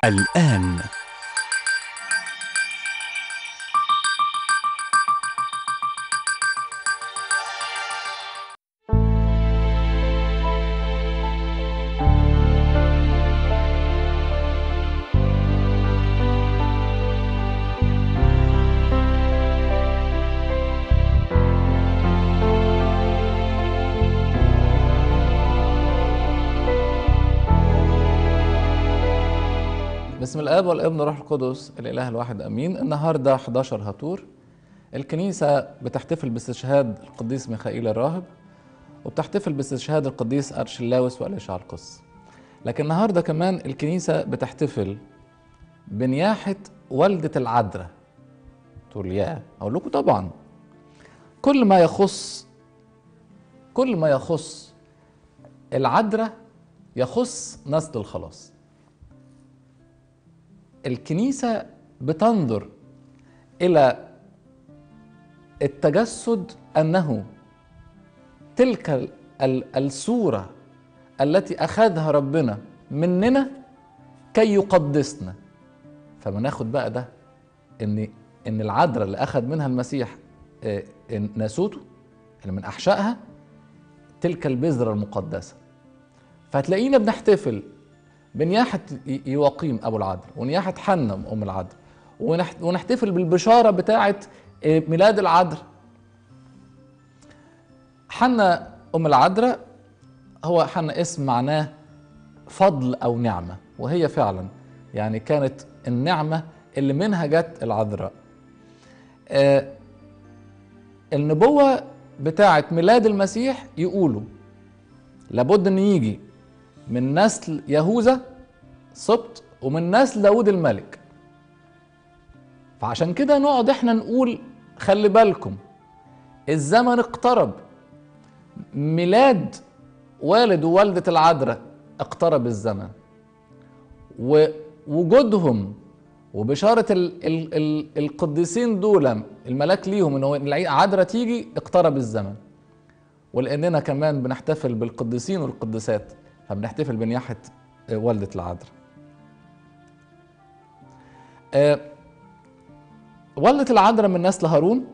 الآن بسم الاب والابن والروح القدس الاله الواحد امين النهارده 11 هطور الكنيسه بتحتفل باستشهاد القديس ميخائيل الراهب وبتحتفل باستشهاد القديس ارشلاوس واليشع القس لكن النهارده كمان الكنيسه بتحتفل بنياحه والده العذراء تقول يا اقول لكم طبعا كل ما يخص كل ما يخص العذراء يخص نسل الخلاص الكنيسة بتنظر إلى التجسد أنه تلك ال- ال- الصورة التي أخذها ربنا مننا كي يقدسنا فبناخد بقى ده إن إن العذراء اللي أخذ منها المسيح آه، إن ناسوته اللي من أحشائها تلك البذرة المقدسة فهتلاقينا بنحتفل بنياحة ي- يواقيم أبو العذراء ونياحة حنة أم العذراء ونح- ونحتفل بالبشارة بتاعة آه، ميلاد العذراء حنة أم العذراء هو حنة اسم معناه فضل أو نعمة وهي فعلا يعني كانت النعمة اللي منها جت العذراء آه، النبوة بتاعة ميلاد المسيح يقولوا لابد ان يجي من نسل يهوذا سبط ومن نسل داود الملك فعشان كده نقعد احنا نقول خلي بالكم الزمن اقترب ميلاد والد ووالدة العذراء اقترب الزمن ووجودهم وبشارة ال ال ال القديسين دول الملاك ليهم ان هو العذراء تيجي اقترب الزمن ولاننا كمان بنحتفل بالقديسين والقديسات فبنحتفل بنياحه آه، والده العذراء آه، والده العذراء من نسل هارون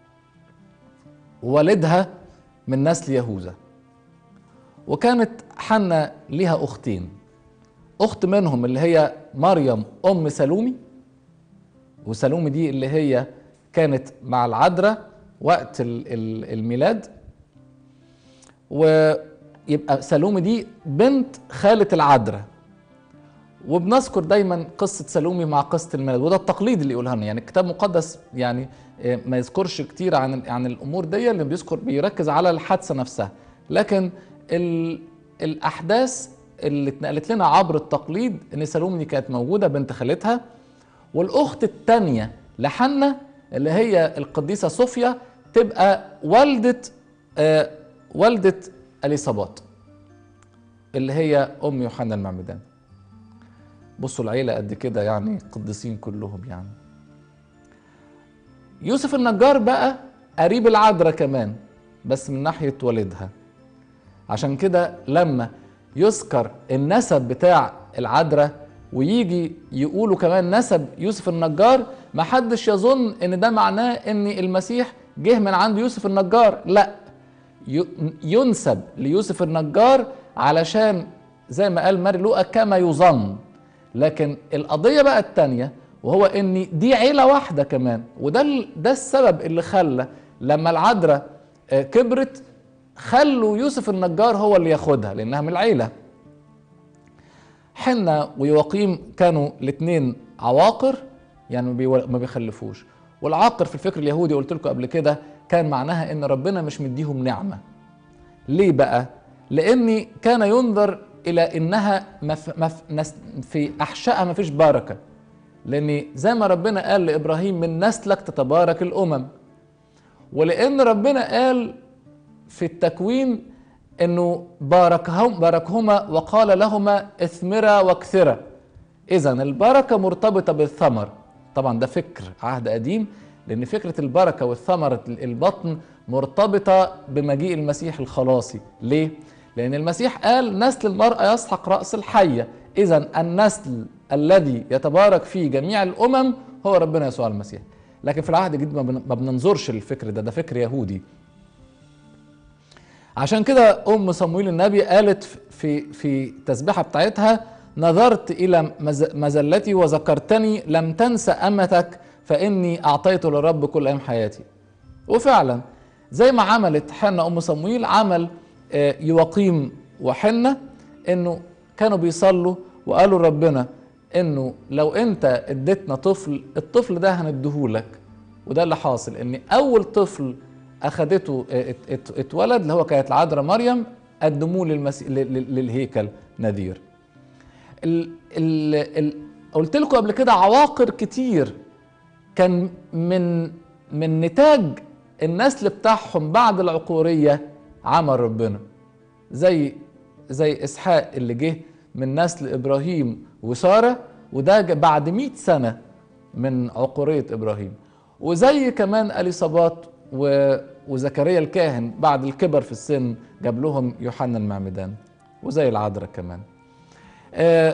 ووالدها من نسل يهوذا وكانت حنة ليها أختين أخت منهم اللي هي مريم أم سلومي وسلومي دي اللي هي كانت مع العذراء وقت ال- ال- الميلاد ويبقى سلومي دي بنت خالة العذراء وبنذكر دايما قصة سلومي مع قصة الميلاد وده التقليد اللي يقولها لنا يعني الكتاب المقدس يعني آه، ما يذكرش كتير عن عن الامور دي اللي بيذكر بيركز على الحادثة نفسها لكن ال الاحداث اللي اتنقلت لنا عبر التقليد ان سلومي دي كانت موجودة بنت خالتها والاخت الثانية لحنة اللي هي القديسة صوفيا تبقى والدة آه، والدة اليصابات اللي هي ام يوحنا المعمدان بصوا العيلة قد كده يعني قديسين كلهم يعني يوسف النجار بقى قريب العذراء كمان بس من ناحية والدها عشان كده لما يذكر النسب بتاع العذراء ويجي يقولوا كمان نسب يوسف النجار ما حدش يظن ان ده معناه ان المسيح جه من عند يوسف النجار لا ي- ينسب ليوسف النجار علشان زي ما قال ماري لوقا كما يظن لكن القضية بقى التانية وهو ان دي عيلة واحدة كمان وده ال- ده السبب اللي خلى لما العذراء آه، كبرت خلوا يوسف النجار هو اللي ياخدها لانها من العيلة حنة ويواقيم كانوا الاثنين عواقر يعني ما بيو- ما بيخلفوش والعاقر في الفكر اليهودي قلت لكم قبل كده كان معناها ان ربنا مش مديهم نعمه ليه بقى لان كان ينظر الى انها مف مف نس في احشائها ما فيش بركه لان زي ما ربنا قال لابراهيم من نسلك تتبارك الامم ولان ربنا قال في التكوين انه باركهم باركهما وقال لهما اثمرا واكثرا اذا البركه مرتبطه بالثمر طبعا ده فكر عهد قديم لان فكره البركه والثمره البطن مرتبطه بمجيء المسيح الخلاصي ليه لان المسيح قال نسل المراه يسحق راس الحيه اذا النسل الذي يتبارك فيه جميع الامم هو ربنا يسوع المسيح لكن في العهد الجديد ما بننظرش للفكر ده ده فكر يهودي عشان كده ام صمويل النبي قالت في في التسبيحه بتاعتها نظرت الى مزلتي وذكرتني لم تنس امتك فاني اعطيت للرب كل ايام حياتي وفعلا زي ما عملت حنة ام صمويل عمل يواقيم وحنة انه كانوا بيصلوا وقالوا ربنا انه لو انت اديتنا طفل الطفل ده هنديهولك وده اللي حاصل ان اول طفل اخدته اتولد اللي هو كانت العذراء مريم قدموه للمسي... للهيكل نذير ال... ال... ال... قلت لكم قبل كده عواقر كتير كان من من نتاج النسل بتاعهم بعد العقورية عمل ربنا زي زي اسحاق اللي جه من نسل ابراهيم وساره وده بعد 100 سنه من عقوريه ابراهيم وزي كمان اليصابات و... وزكريا الكاهن بعد الكبر في السن جاب لهم يوحنا المعمدان وزي العذراء كمان اه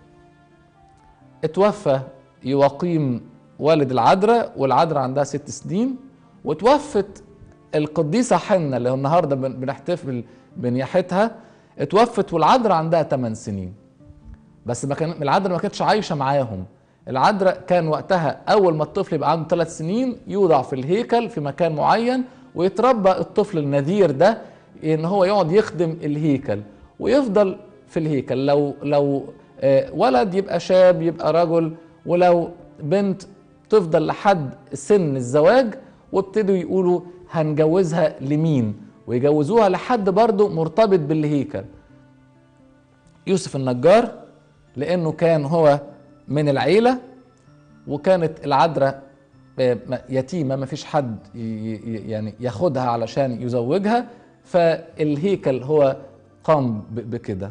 اتوفى يواقيم والد العذراء والعذراء عندها ست سنين وتوفت القديسة حنة اللي النهاردة بنحتفل بنياحتها اتوفت والعذراء عندها 8 سنين بس ما كان العذراء ما كانتش عايشه معاهم العذراء كان وقتها اول ما الطفل يبقى عنده 3 سنين يوضع في الهيكل في مكان معين ويتربى الطفل النذير ده ان هو يقعد يخدم الهيكل ويفضل في الهيكل لو لو ولد يبقى شاب يبقى رجل ولو بنت تفضل لحد سن الزواج وابتدوا يقولوا هنجوزها لمين ويجوزوها لحد برضه مرتبط بالهيكل يوسف النجار لانه كان هو من العيله وكانت العذراء يتيمه ما فيش حد يعني ياخدها علشان يزوجها فالهيكل هو قام بكده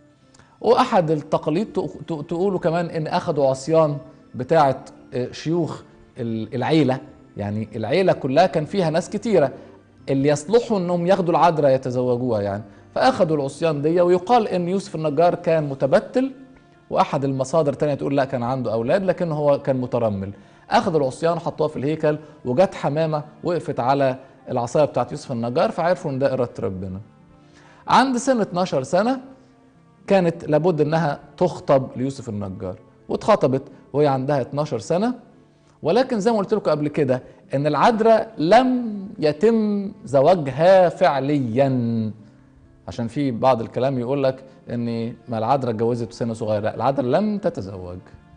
واحد التقاليد تقولوا كمان ان اخذوا عصيان بتاعه شيوخ العيله يعني العيله كلها كان فيها ناس كتيره اللي يصلحوا انهم ياخدوا العذراء يتزوجوها يعني فاخذوا العصيان دي ويقال ان يوسف النجار كان متبتل واحد المصادر تانية تقول لا كان عنده اولاد لكن هو كان مترمل اخذوا العصيان وحطوها في الهيكل وجت حمامه وقفت على العصايه بتاعت يوسف النجار فعرفوا ان ده اراده ربنا عند سن 12 سنه كانت لابد انها تخطب ليوسف النجار واتخطبت وهي عندها 12 سنه ولكن زي ما قلت لكم قبل كده ان العذراء لم يتم زواجها فعليا عشان في بعض الكلام يقول لك ان ما العذراء اتجوزت في سن صغير لا العذراء لم تتزوج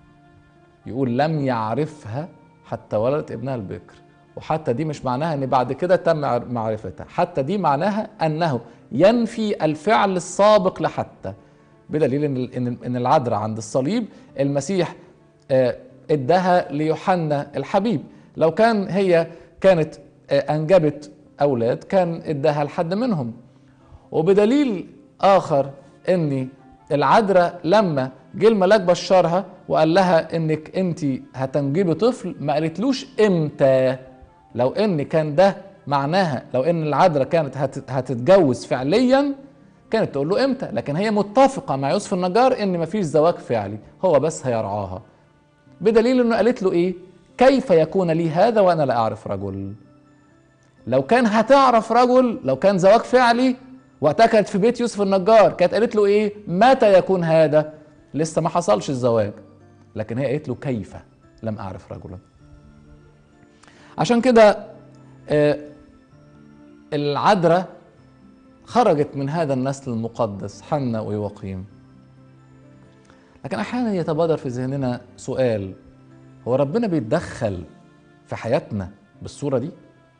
يقول لم يعرفها حتى ولدت ابنها البكر وحتى دي مش معناها ان بعد كده تم معرفتها حتى دي معناها انه ينفي الفعل السابق لحتى بدليل ان ان ان العذراء عند الصليب المسيح اداها ليوحنا الحبيب لو كان هي كانت انجبت اولاد كان اداها لحد منهم وبدليل اخر ان العذراء لما جه الملاك بشرها وقال لها انك انت هتنجبي طفل ما قالتلوش امتى لو ان كان ده معناها لو ان العذراء كانت هتتجوز فعليا كانت تقول له امتى لكن هي متفقه مع يوسف النجار ان مفيش زواج فعلي هو بس هيرعاها بدليل انه قالت له ايه كيف يكون لي هذا وانا لا اعرف رجل لو كان هتعرف رجل لو كان زواج فعلي وقتها كانت في بيت يوسف النجار كانت قالت له ايه متى يكون هذا لسه ما حصلش الزواج لكن هي قالت له كيف لم اعرف رجلا عشان كده آه العذراء خرجت من هذا النسل المقدس حنة ويوقيم لكن احيانا يتبادر في ذهننا سؤال هو ربنا بيتدخل في حياتنا بالصوره دي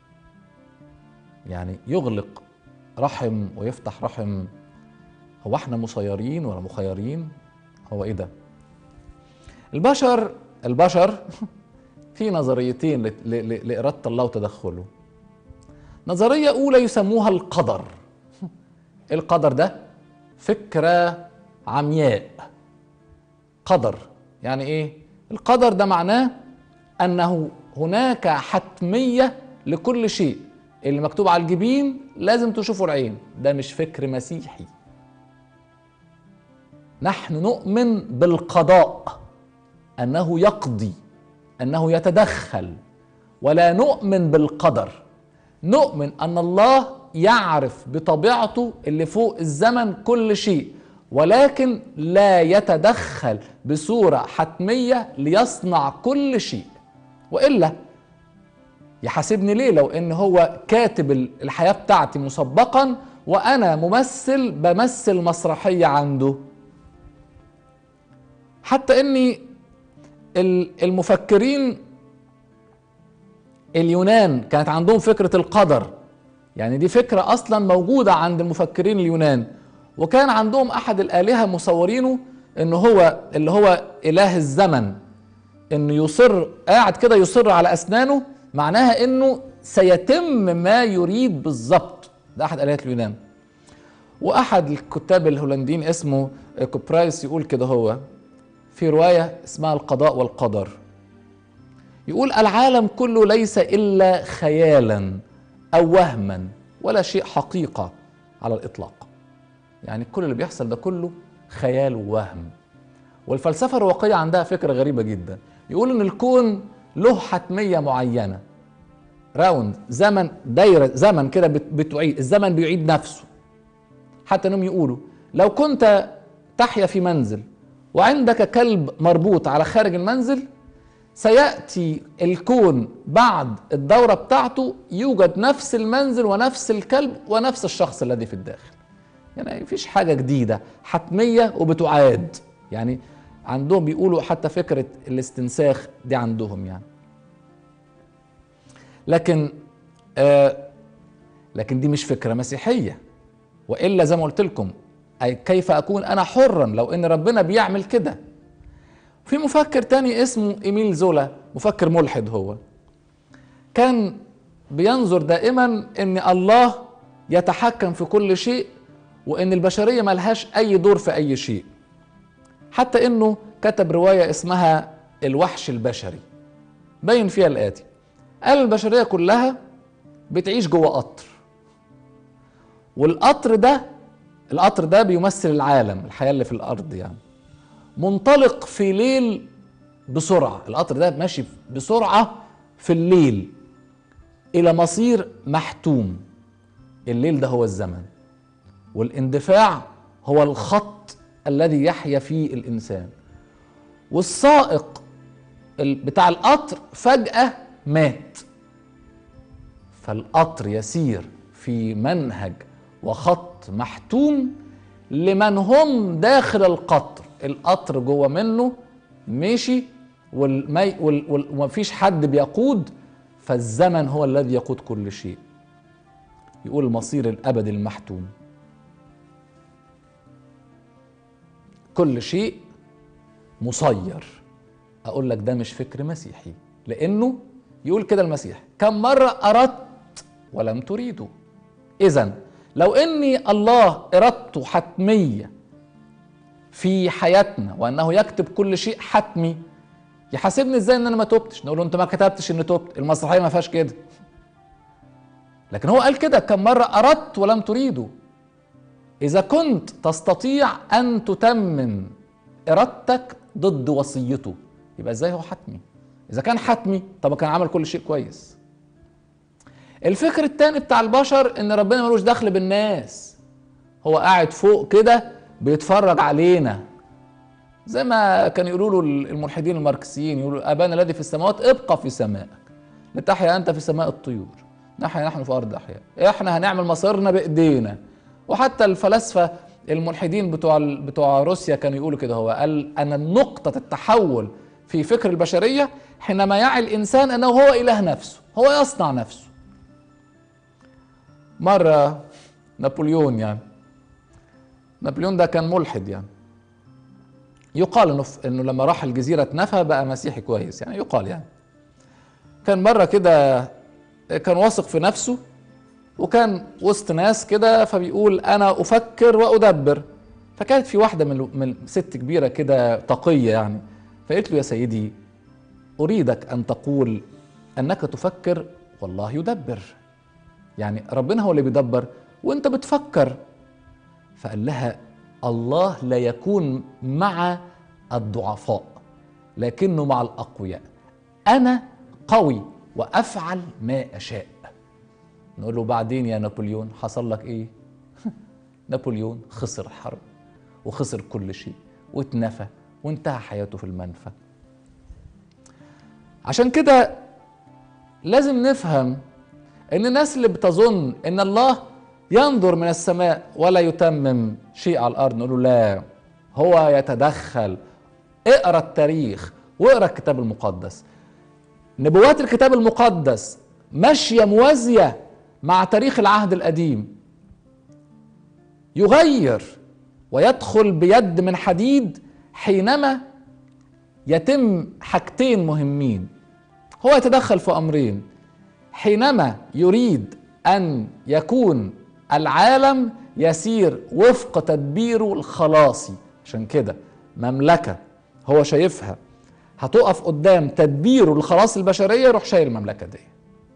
يعني يغلق رحم ويفتح رحم هو احنا مسيرين ولا مخيرين هو ايه ده البشر البشر في نظريتين لإرادة الله وتدخله نظرية أولى يسموها القدر القدر ده فكرة عمياء قدر يعني ايه القدر ده معناه انه هناك حتميه لكل شيء اللي مكتوب على الجبين لازم تشوفه العين ده مش فكر مسيحي نحن نؤمن بالقضاء انه يقضي انه يتدخل ولا نؤمن بالقدر نؤمن ان الله يعرف بطبيعته اللي فوق الزمن كل شيء ولكن لا يتدخل بصوره حتميه ليصنع كل شيء والا يحاسبني ليه لو ان هو كاتب الحياه بتاعتي مسبقا وانا ممثل بمثل مسرحيه عنده حتى اني المفكرين اليونان كانت عندهم فكره القدر يعني دي فكره اصلا موجوده عند المفكرين اليونان وكان عندهم احد الالهه مصورينه ان هو اللي هو اله الزمن انه يصر قاعد كده يصر على اسنانه معناها انه سيتم ما يريد بالظبط ده احد الهه اليونان واحد الكتاب الهولنديين اسمه كوبرايس يقول كده هو في روايه اسمها القضاء والقدر يقول العالم كله ليس الا خيالا او وهما ولا شيء حقيقه على الاطلاق يعني كل اللي بيحصل ده كله خيال ووهم والفلسفه الرواقيه عندها فكره غريبه جدا يقول ان الكون له حتميه معينه راوند زمن دايره زمن كده بتعيد الزمن بيعيد نفسه حتى انهم يقولوا لو كنت تحيا في منزل وعندك كلب مربوط على خارج المنزل سياتي الكون بعد الدوره بتاعته يوجد نفس المنزل ونفس الكلب ونفس الشخص الذي في الداخل يعني مفيش حاجه جديده حتميه وبتعاد يعني عندهم بيقولوا حتى فكره الاستنساخ دي عندهم يعني لكن آه لكن دي مش فكره مسيحيه والا زي ما قلت لكم أي كيف اكون انا حرا لو ان ربنا بيعمل كده في مفكر تاني اسمه ايميل زولا مفكر ملحد هو كان بينظر دائما ان الله يتحكم في كل شيء وان البشريه ملهاش اي دور في اي شيء حتى انه كتب روايه اسمها الوحش البشري بين فيها الاتي قال البشريه كلها بتعيش جوه قطر والقطر ده القطر ده بيمثل العالم الحياه اللي في الارض يعني منطلق في ليل بسرعه القطر ده ماشي بسرعه في الليل الى مصير محتوم الليل ده هو الزمن والاندفاع هو الخط الذي يحيا فيه الانسان والسائق بتاع القطر فجاه مات فالقطر يسير في منهج وخط محتوم لمن هم داخل القطر القطر جوه منه ماشي والمي ومفيش حد بيقود فالزمن هو الذي يقود كل شيء يقول المصير الابدي المحتوم كل شيء مسير اقول لك ده مش فكر مسيحي لانه يقول كده المسيح كم مره اردت ولم تريدوا اذا لو اني الله ارادته حتميه في حياتنا وانه يكتب كل شيء حتمي يحاسبني ازاي ان انا ما تبتش نقول له انت ما كتبتش ان تبت المسرحيه ما فيهاش كده لكن هو قال كده كم مره اردت ولم تريدوا اذا كنت تستطيع ان تتمم ارادتك ضد وصيته يبقى ازاي هو حتمي اذا كان حتمي طب كان عمل كل شيء كويس الفكر التاني بتاع البشر ان ربنا ملوش دخل بالناس هو قاعد فوق كده بيتفرج علينا زي ما كانوا يقولوا له الملحدين الماركسيين يقولوا ابانا الذي في السماوات ابقى في سمائك لتحيا انت في سماء الطيور نحيا نحن في ارض احياء احنا هنعمل مصيرنا بايدينا وحتى الفلاسفه الملحدين بتوع بتوع روسيا كانوا يقولوا كده هو قال ان نقطه التحول في فكر البشريه حينما يعي الانسان انه هو اله نفسه هو يصنع نفسه مره نابليون يعني نابليون ده كان ملحد يعني يقال انه انه لما راح الجزيره اتنفى بقى مسيحي كويس يعني يقال يعني كان مره كده كان واثق في نفسه وكان وسط ناس كده فبيقول انا افكر وادبر فكانت في واحده من من ست كبيره كده تقيه يعني فقلت له يا سيدي اريدك ان تقول انك تفكر والله يدبر يعني ربنا هو اللي بيدبر وانت بتفكر فقال لها الله لا يكون مع الضعفاء لكنه مع الأقوياء أنا قوي وأفعل ما أشاء نقول له بعدين يا نابليون حصل لك إيه نابليون خسر الحرب وخسر كل شيء واتنفى وانتهى حياته في المنفى عشان كده لازم نفهم ان الناس اللي بتظن ان الله ينظر من السماء ولا يتمم شيء على الارض نقول له لا هو يتدخل اقرا التاريخ واقرا الكتاب المقدس نبوات الكتاب المقدس ماشيه موازيه مع تاريخ العهد القديم يغير ويدخل بيد من حديد حينما يتم حاجتين مهمين هو يتدخل في امرين حينما يريد ان يكون العالم يسير وفق تدبيره الخلاصي عشان كده مملكه هو شايفها هتقف قدام تدبيره الخلاص البشريه يروح شايل المملكه دي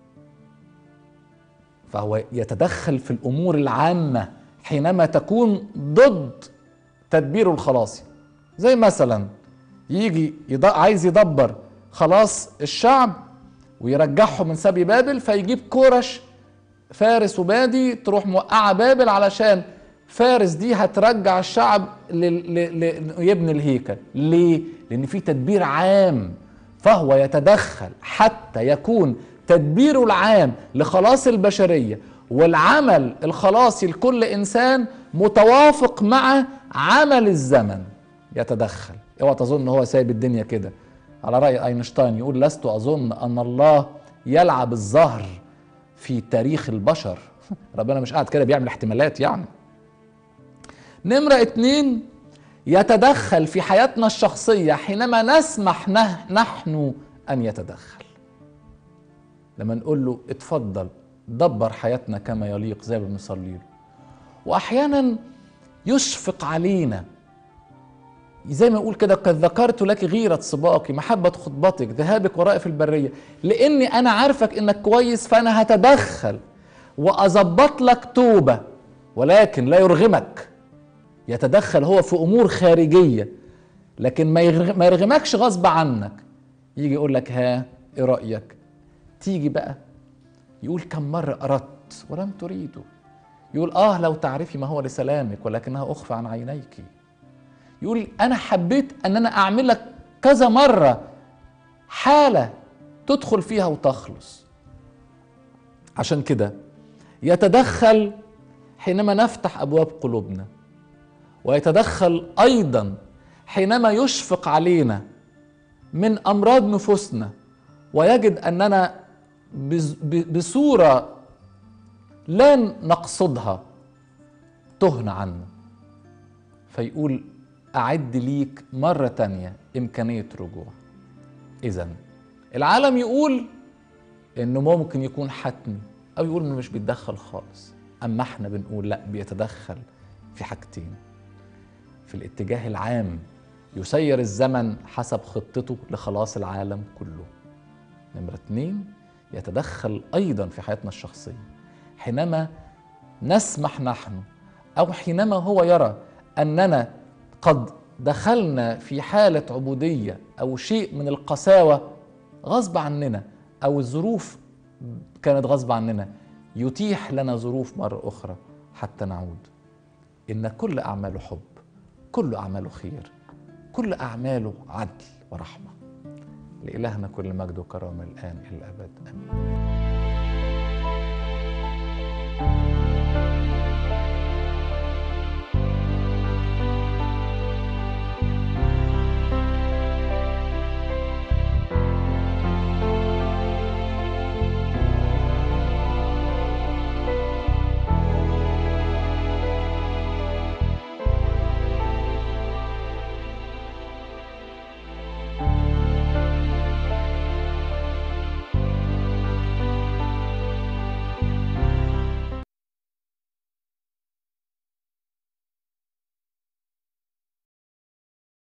فهو يتدخل في الامور العامه حينما تكون ضد تدبيره الخلاصي زي مثلا يجي يض... عايز يدبر خلاص الشعب ويرجعهم من سبي بابل فيجيب كورش فارس وبادي تروح موقعه بابل علشان فارس دي هترجع الشعب لل... ل... ل... يبني الهيكل ليه لان في تدبير عام فهو يتدخل حتى يكون تدبيره العام لخلاص البشريه والعمل الخلاصي لكل انسان متوافق مع عمل الزمن يتدخل اوعى تظن هو سايب الدنيا كده على راي اينشتاين يقول لست اظن ان الله يلعب الظهر في تاريخ البشر ربنا مش قاعد كده بيعمل احتمالات يعني نمرة اتنين يتدخل في حياتنا الشخصية حينما نسمح نحن أن يتدخل لما نقول له اتفضل دبر حياتنا كما يليق زي ما بنصلي له واحيانا يشفق علينا زي ما يقول كده قد ذكرت لك غيرة سباقي محبة خطبتك ذهابك ورائي في البرية لأني أنا عارفك إنك كويس فأنا هتدخل وأظبط لك توبة ولكن لا يرغمك يتدخل هو في أمور خارجية لكن ما يرغمكش غصب عنك يجي يقول لك ها إيه رأيك تيجي بقى يقول كم مرة أردت ولم تريدوا يقول آه لو تعرفي ما هو لسلامك ولكنها أخفى عن عينيك يقول أنا حبيت أن أنا أعمل لك كذا مرة حالة تدخل فيها وتخلص عشان كده يتدخل حينما نفتح أبواب قلوبنا ويتدخل أيضا حينما يشفق علينا من أمراض نفوسنا ويجد أننا بصورة لا نقصدها تهن عنا فيقول أعد ليك مرة تانية إمكانية رجوع إذا العالم يقول إنه ممكن يكون حتمي أو يقول إنه مش بيتدخل خالص أما إحنا بنقول لأ بيتدخل في حاجتين في الاتجاه العام يسير الزمن حسب خطته لخلاص العالم كله نمرة اتنين يتدخل أيضا في حياتنا الشخصية حينما نسمح نحن أو حينما هو يرى أننا قد دخلنا في حالة عبودية أو شيء من القساوة غصب عننا أو الظروف كانت غصب عننا يتيح لنا ظروف مرة أخرى حتى نعود إن كل أعماله حب كل أعماله خير كل أعماله عدل ورحمة لإلهنا كل مجد وكرامة الآن إلى الأبد آمين